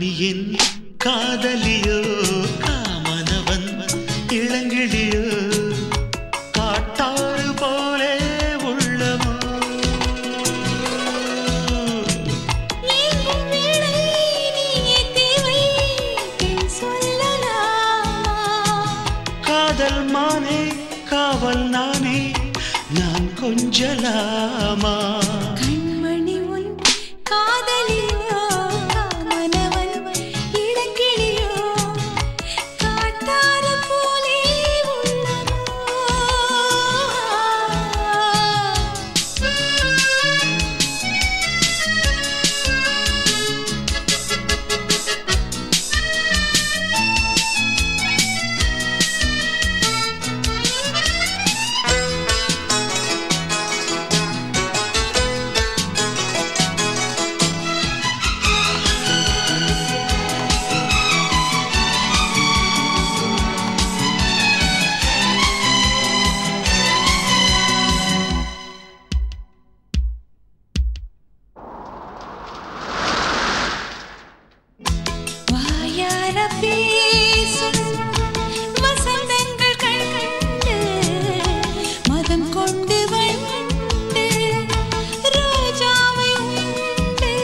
கண்மணியின் காதலியோ காமனவன் இளங்கிளியோ காட்டாறு போலே உள்ளமோ ஏங்கும் வேளை நீயே தேவை பெண் சொல்லலாமா காதல் மானே காவல் நானே நான் கொஞ்சலாமா கண்மணி உன் காதலியோ காமனவன் இளங்கிளியோ காட்டாறு போலே வாயார பேசும் வசந்தங்கள் கண்டு மதம் கொண்டு வந்து ரோஜாவை உண்டு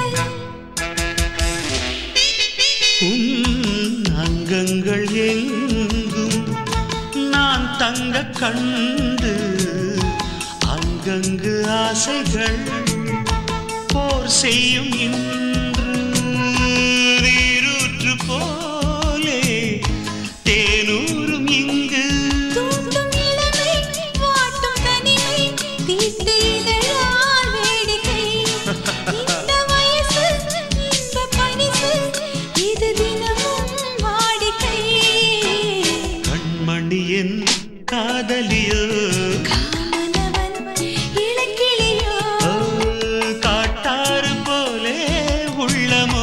உன் அங்கங்கள் எங்கும் நான் தங்க கண்டு அங்கங்கு ஆசைகள் போர் செய்யும் இன்று நீரூற்று போலே தேனூரும் இங்கு தூண்டும் இளமை வாட்டும் தனிமை தீட்டு இதழால் வேடிக்கை இந்த வயசு இன்ப பரிசு இது தினமும் வாடிக்கை கண்மணியின் காதலியோ காமனவன் இளங்கிளியோ ஓ, காட்டாறு போலே உள்ளமோ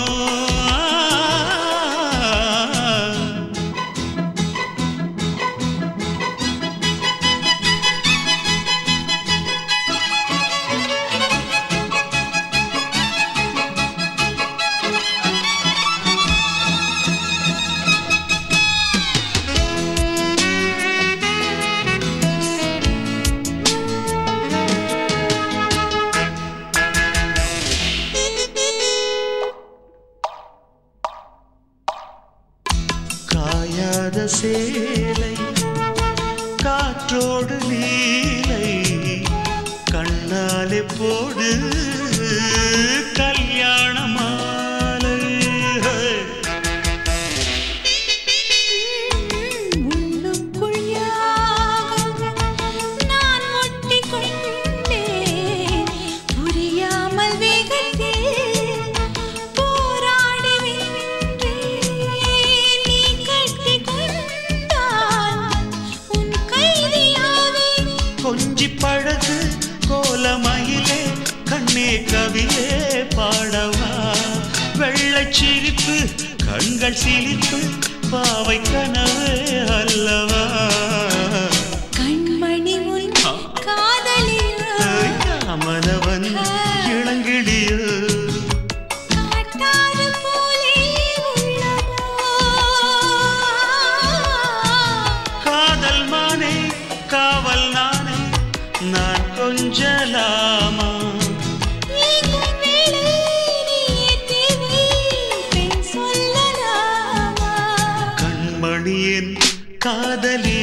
காயாத சேலை காற்றோடு நீலை கண்ணாலே போடு கல்யாண மாலை உள்ளுக்குள் யாகம் நான் ஒட்டிக் கொண்டேன் புரியாமல் வேகத்தில் போராடி வென்றேன் நீ கட்டிக் கொண்டால் உன் கைதியாவே கொஞ்சி பழகு கோலமயிலே கண்ணே கவியே பாடவா வெள்ளச் சிரிப்பு கண்கள் சிரிப்பு பாவை கனவு அல்லவா கண்மணி உன் காதலிலோ ராமனவன் இளங்கிளியோ காட்டாறு போலே உள்ளதோ காதல் மானே காவல் நானே நான் கொஞ்சலாமா ஏங்கும் வேளை நீயே தேவை பெண் சொல்லலாமா கண்மணியின் காதலி